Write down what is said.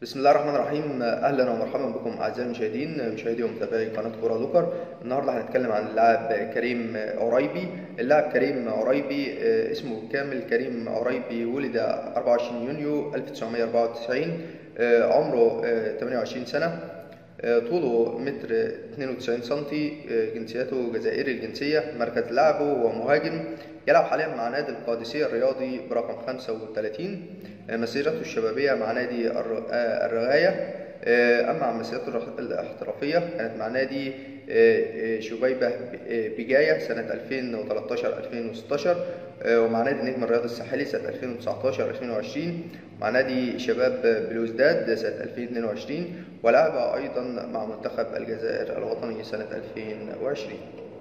بسم الله الرحمن الرحيم اهلا ومرحبا بكم اعزائي المشاهدين مشاهدي ومتابعي قناه كره لوكر النهارده هنتكلم عن اللاعب كريم عريبي اللاعب كريم عريبي آه، اسمه الكامل كريم عريبي ولد 24 يونيو 1994 آه، عمره آه، 28 سنه آه، طوله متر 92 سنتي آه، جنسيته جزائري الجنسية مركز لعبه هو مهاجم يلعب حاليا مع نادي القادسية الرياضي برقم 35 آه، مسيرته الشبابية مع نادي الر- آه، الرغاية آه، أما عن مسيرته الرح- الاحترافية كانت مع نادي آه، آه، شبيبة ب- آه، بجاية سنة 2013-2016 آه، ومع نادي النجم الرياضي الساحلي سنة 2019-2020 مع نادي شباب بلوزداد سنة 2022 ولعب أيضا مع منتخب الجزائر الوطني سنة 2020